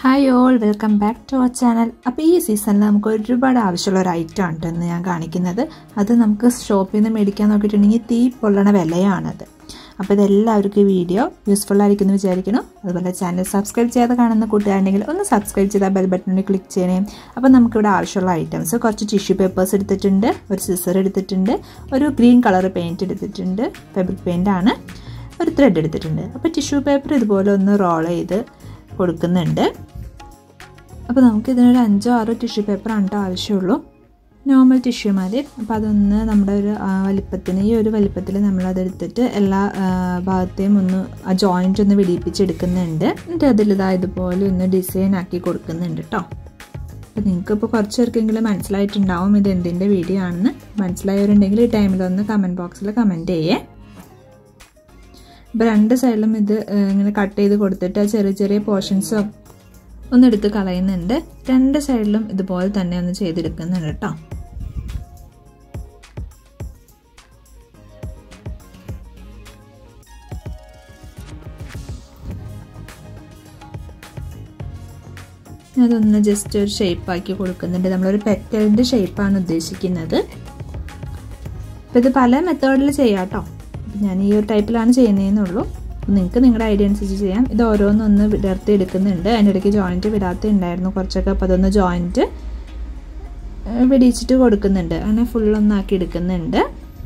hi all welcome back to our channel അപ്പോൾ ഈ സീസണിൽ നമുക്ക് ഒരുപാട് ആവശ്യമുള്ള ഒരു ഐറ്റം ഉണ്ട് എന്ന് ഞാൻ കാണിക്കുന്നത് അത് നമുക്ക് ഷോപ്പിൽ നിന്ന് മേടിക്കാൻ നോക്കിയിട്ടുണ്ടെങ്കിൽ തീ പൊള്ളണ വിലയാണത് അപ്പോൾ ഇതെല്ലാവർക്കും ഈ വീഡിയോ യൂസ്ഫുൾ ആയിരിക്കും എന്ന് വിചാരിക്കണം അതുപോലെ ചാനൽ സബ്സ്ക്രൈബ് ചെയ്യാതെ കാണുന്ന കൂട്ടുകാരുണ്ടെങ്കിൽ ഒന്ന് സബ്സ്ക്രൈബ് ചെയ്താൽ ബെൽ ബട്ടണിൽ ക്ലിക്ക് ചെയ്യണേ അപ്പോൾ നമുക്കിവിടെ ആവശ്യമുള്ള ഐറ്റംസ് കുറച്ച് ടിഷ്യൂ പേപ്പേഴ്സ് എടുത്തിട്ടുണ്ട് ഒരു സിസർ എടുത്തിട്ടുണ്ട് ഒരു ഗ്രീൻ കളർ പെയിൻറ്റ് എടുത്തിട്ടുണ്ട് ഫെബ്രിക് പെയിൻ്റ് ആണ് ഒരു ത്രെഡ് എടുത്തിട്ടുണ്ട് അപ്പോൾ ടിഷ്യൂ പേപ്പർ ഇതുപോലെ ഒന്ന് റോൾ ചെയ്ത് കൊടുക്കുന്നുണ്ട് അപ്പോൾ നമുക്ക് ഇതിനൊരു അഞ്ചോ ആറോ ടിഷ്യൂ പേപ്പറാണ് കേട്ടോ ആവശ്യമുള്ളൂ നോർമൽ ടിഷ്യൂ മതി അപ്പോൾ അതൊന്ന് നമ്മുടെ ഒരു വലിപ്പത്തിന് ഈ ഒരു വലിപ്പത്തിൽ നമ്മളതെടുത്തിട്ട് എല്ലാ ഭാഗത്തെയും ഒന്ന് ആ ജോയിൻ്റ് ഒന്ന് വിടിയിപ്പിച്ചെടുക്കുന്നുണ്ട് എന്നിട്ട് അതിലിതാ ഇതുപോലെ ഒന്ന് ഡിസൈൻ ആക്കി കൊടുക്കുന്നുണ്ട് കേട്ടോ അപ്പോൾ നിങ്ങൾക്കിപ്പോൾ കുറച്ച് പേർക്കെങ്കിലും മനസ്സിലായിട്ടുണ്ടാവും ഇത് എന്തിൻ്റെ വീഡിയോ ആണെന്ന് മനസ്സിലായവരുണ്ടെങ്കിൽ ഈ ടൈമിലൊന്ന് കമൻറ്റ് ബോക്സിൽ കമൻറ്റ് ചെയ്യേ ഇപ്പോൾ രണ്ട് സൈഡിലും ഇത് ഇങ്ങനെ കട്ട് ചെയ്ത് കൊടുത്തിട്ട് ആ ചെറിയ ചെറിയ പോർഷൻസ് ഒന്നെടുത്ത് കളയുന്നുണ്ട് രണ്ട് സൈഡിലും ഇതുപോലെ തന്നെ ഒന്ന് ചെയ്തെടുക്കുന്നുണ്ട് കേട്ടോ അതൊന്ന് ജസ്റ്റ് ഒരു ഷേപ്പാക്കി കൊടുക്കുന്നുണ്ട് നമ്മളൊരു പെറ്റലിൻ്റെ ഷേപ്പാണ് ഉദ്ദേശിക്കുന്നത് അപ്പോൾ ഇത് പല മെത്തേഡിൽ ചെയ്യാം കേട്ടോ ഞാൻ ഈ ഒരു ടൈപ്പിലാണ് ചെയ്യുന്നതെന്നുള്ളൂ നിങ്ങൾക്ക് നിങ്ങളുടെ ഐഡിയ അനുസരിച്ച് ചെയ്യാം ഇത് ഓരോന്നൊന്ന് വിടർത്തി എടുക്കുന്നുണ്ട് അതിൻ്റെ ഇടയ്ക്ക് ജോയിൻറ്റ് വിടാത്ത ഉണ്ടായിരുന്നു കുറച്ചൊക്കെ അപ്പോൾ അതൊന്ന് ജോയിൻറ്റ് വിടിച്ചിട്ട് കൊടുക്കുന്നുണ്ട് അങ്ങനെ ഫുള്ളൊന്നാക്കി എടുക്കുന്നുണ്ട്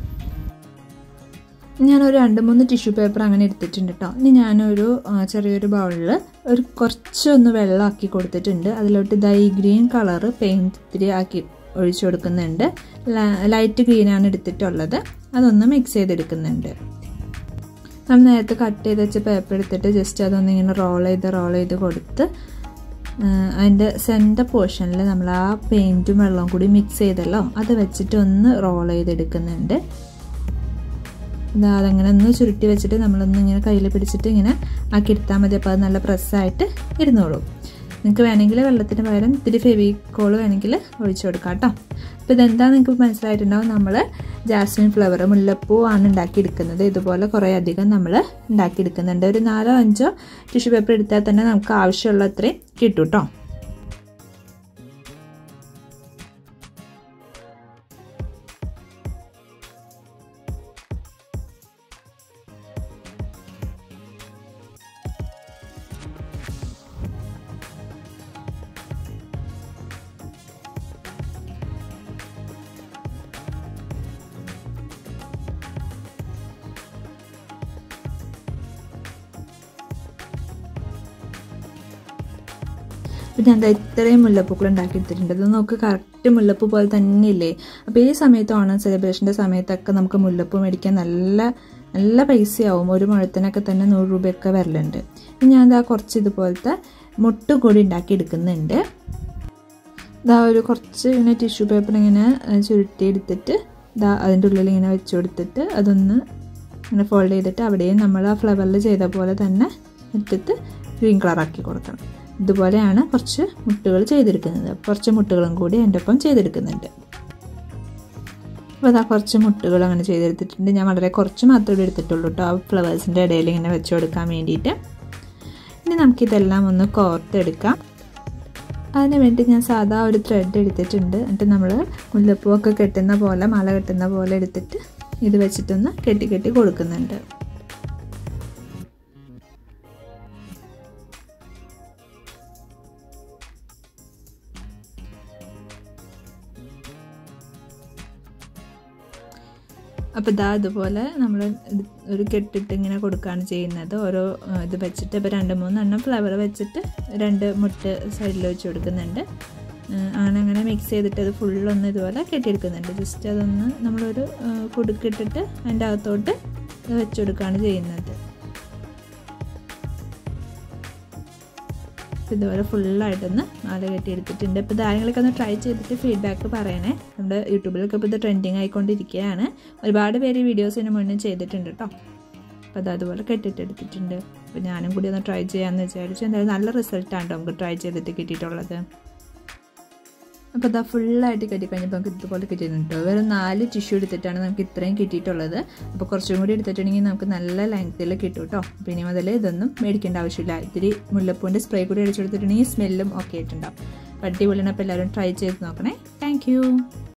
ഞാനൊരു രണ്ട് മൂന്ന് ടിഷ്യൂ പേപ്പർ അങ്ങനെ എടുത്തിട്ടുണ്ട് കേട്ടോ ഇനി ഞാനൊരു ചെറിയൊരു ബൗളിൽ ഒരു കുറച്ചൊന്ന് വെള്ളമാക്കി കൊടുത്തിട്ടുണ്ട് അതിലോട്ട് ഇതാ ഈ ഗ്രീൻ കളറ് പെയിൻറ്റ് ഇത്തിരി ആക്കി ഒഴിച്ചു കൊടുക്കുന്നുണ്ട് ലൈറ്റ് ഗ്രീനാണ് എടുത്തിട്ടുള്ളത് അതൊന്ന് മിക്സ് ചെയ്തെടുക്കുന്നുണ്ട് നമ്മൾ നേരത്തെ കട്ട് ചെയ്ത് വെച്ച പേപ്പർ എടുത്തിട്ട് ജസ്റ്റ് അതൊന്ന് ഇങ്ങനെ റോൾ ചെയ്ത് റോൾ ചെയ്ത് കൊടുത്ത് അതിൻ്റെ സെൻറ്റർ പോർഷനിൽ നമ്മൾ ആ പെയിൻറ്റും വെള്ളവും കൂടി മിക്സ് ചെയ്തല്ലോ അത് വെച്ചിട്ട് ഒന്ന് റോൾ ചെയ്തെടുക്കുന്നുണ്ട് ഇതാ അതങ്ങനെ ഒന്ന് ചുരുട്ടി വെച്ചിട്ട് നമ്മളൊന്ന് ഇങ്ങനെ കയ്യിൽ പിടിച്ചിട്ട് ഇങ്ങനെ ആക്കി എടുത്താൽ മതി അപ്പോൾ അത് നല്ല പ്രസ്സായിട്ട് ഇരുന്നോളൂ നിങ്ങൾക്ക് വേണമെങ്കിൽ വെള്ളത്തിന് പകരം ഇത്തിരി ഫെവിക്കോൾ വേണമെങ്കിൽ ഒഴിച്ചു കൊടുക്കാം കേട്ടോ അപ്പോൾ ഇതെന്താ നിങ്ങൾക്ക് മനസ്സിലായിട്ടുണ്ടാവും നമ്മൾ ജാസ്മിൻ ഫ്ലവർ മുല്ലപ്പൂ ആണ് ഉണ്ടാക്കിയെടുക്കുന്നത് ഇതുപോലെ കുറേ അധികം നമ്മൾ ഉണ്ടാക്കിയെടുക്കുന്നുണ്ട് ഒരു നാലോ അഞ്ചോ ടിഷ്യൂ പേപ്പർ എടുത്താൽ തന്നെ നമുക്ക് ആവശ്യമുള്ള അത്രയും കിട്ടും കേട്ടോ പിന്നെ എന്താ ഇത്രയും മുല്ലപ്പൂക്കൾ ഉണ്ടാക്കിയെടുത്തിട്ടുണ്ട് അത് നമുക്ക് കറക്റ്റ് മുല്ലപ്പൂ പോലെ തന്നെയില്ലേ അപ്പോൾ ഈ സമയത്ത് ഓണം സെലിബ്രേഷൻ്റെ സമയത്തൊക്കെ നമുക്ക് മുല്ലപ്പൂ മേടിക്കാൻ നല്ല നല്ല പൈസയാവും ഒരു മുഴത്തിനൊക്കെ തന്നെ നൂറ് രൂപയൊക്കെ വരലുണ്ട് ഞാൻ എന്താ കുറച്ച് ഇതുപോലത്തെ മുട്ട് കൂടി ഉണ്ടാക്കി എടുക്കുന്നുണ്ട് ഇതാ ഒരു കുറച്ച് ഇങ്ങനെ ടിഷ്യൂ പേപ്പർ ഇങ്ങനെ ചുരുട്ടി എടുത്തിട്ട് ഇതാ അതിൻ്റെ ഉള്ളിൽ ഇങ്ങനെ വെച്ച് കൊടുത്തിട്ട് അതൊന്ന് ഇങ്ങനെ ഫോൾഡ് ചെയ്തിട്ട് അവിടെയും നമ്മൾ ആ ഫ്ലവറിൽ ചെയ്ത പോലെ തന്നെ എടുത്തിട്ട് ഗ്രീൻ കളറാക്കി കൊടുക്കണം ഇതുപോലെയാണ് കുറച്ച് മുട്ടുകൾ ചെയ്തെടുക്കുന്നത് കുറച്ച് മുട്ടുകളും കൂടി എൻ്റെ ഒപ്പം ചെയ്തെടുക്കുന്നുണ്ട് അപ്പോൾ അതാ കുറച്ച് മുട്ടുകൾ അങ്ങനെ ചെയ്തെടുത്തിട്ടുണ്ട് ഞാൻ വളരെ കുറച്ച് മാത്രമേ എടുത്തിട്ടുള്ളൂ കേട്ടോ ആ ഫ്ലവേഴ്സിൻ്റെ ഇടയിൽ ഇങ്ങനെ വെച്ച് കൊടുക്കാൻ വേണ്ടിയിട്ട് ഇനി നമുക്കിതെല്ലാം ഒന്ന് കോർത്തെടുക്കാം അതിന് വേണ്ടി ഞാൻ സാധാ ഒരു ത്രെഡ് എടുത്തിട്ടുണ്ട് എന്നിട്ട് നമ്മൾ മുല്ലപ്പൂവൊക്കെ കെട്ടുന്ന പോലെ മാല കെട്ടുന്ന പോലെ എടുത്തിട്ട് ഇത് വെച്ചിട്ടൊന്ന് കെട്ടി കെട്ടി കൊടുക്കുന്നുണ്ട് അപ്പോൾ ഇതാ ഇതുപോലെ നമ്മൾ ഒരു കെട്ടിട്ട് ഇങ്ങനെ കൊടുക്കുകയാണ് ചെയ്യുന്നത് ഓരോ ഇത് വെച്ചിട്ട് ഇപ്പോൾ രണ്ട് മൂന്നെണ്ണം ഫ്ലവർ വെച്ചിട്ട് രണ്ട് മുട്ട് സൈഡിൽ വെച്ച് കൊടുക്കുന്നുണ്ട് അങ്ങനെ അങ്ങനെ മിക്സ് ചെയ്തിട്ട് അത് ഫുള്ളൊന്ന് ഇതുപോലെ കെട്ടിയെടുക്കുന്നുണ്ട് ജസ്റ്റ് അതൊന്ന് നമ്മളൊരു കുടുക്കിട്ടിട്ട് അതിൻ്റെ അകത്തോട്ട് വെച്ച് കൊടുക്കുകയാണ് ചെയ്യുന്നത് ഇതുപോലെ ഫുള്ളായിട്ടൊന്ന് മാല കെട്ടി എടുത്തിട്ടുണ്ട് ഇപ്പോൾ ഇതാരെങ്കിലൊക്കെ ഒന്ന് ട്രൈ ചെയ്തിട്ട് ഫീഡ്ബാക്ക് പറയണേ നമ്മുടെ യൂട്യൂബിലൊക്കെ ഇപ്പോൾ ഇത് ട്രെൻഡിങ് ആയിക്കൊണ്ടിരിക്കുകയാണ് ഒരുപാട് പേര് വീഡിയോസിന് മുന്നേ ചെയ്തിട്ടുണ്ട് കേട്ടോ അപ്പോൾ അത് അതുപോലെ കെട്ടിട്ടെടുത്തിട്ടുണ്ട് അപ്പോൾ ഞാനും കൂടി ഒന്ന് ട്രൈ ചെയ്യാമെന്ന് വിചാരിച്ചു എന്തായാലും നല്ല റിസൾട്ടാണ് നമുക്ക് ട്രൈ ചെയ്തിട്ട് കിട്ടിയിട്ടുള്ളത് അപ്പോൾ ഇതാ ഫുള്ളായിട്ട് കെട്ടിക്കഴിഞ്ഞപ്പോൾ നമുക്ക് ഇതുപോലെ കിട്ടിയിട്ടുണ്ട് വെറും നാല് ടിഷ്യൂ എടുത്തിട്ടാണ് നമുക്ക് ഇത്രയും കിട്ടിയിട്ടുള്ളത് അപ്പോൾ കുറച്ചും കൂടി എടുത്തിട്ടുണ്ടെങ്കിൽ നമുക്ക് നല്ല ലെങ്ത്തിൽ കിട്ടും കേട്ടോ അപ്പോൾ ഇനി മുതൽ ഇതൊന്നും മേടിക്കേണ്ട ആവശ്യമില്ല ഇത്തിരി മുല്ലപ്പൂവിൻ്റെ സ്പ്രേ കൂടി അടിച്ചെടുത്തിട്ടുണ്ടെങ്കിൽ സ്മെല്ലും ഒക്കെ ആയിട്ടുണ്ടാവും അപ്പോൾ അടിപൊളിയാണ് അപ്പോൾ എല്ലാവരും ട്രൈ ചെയ്ത് നോക്കണേ താങ്ക്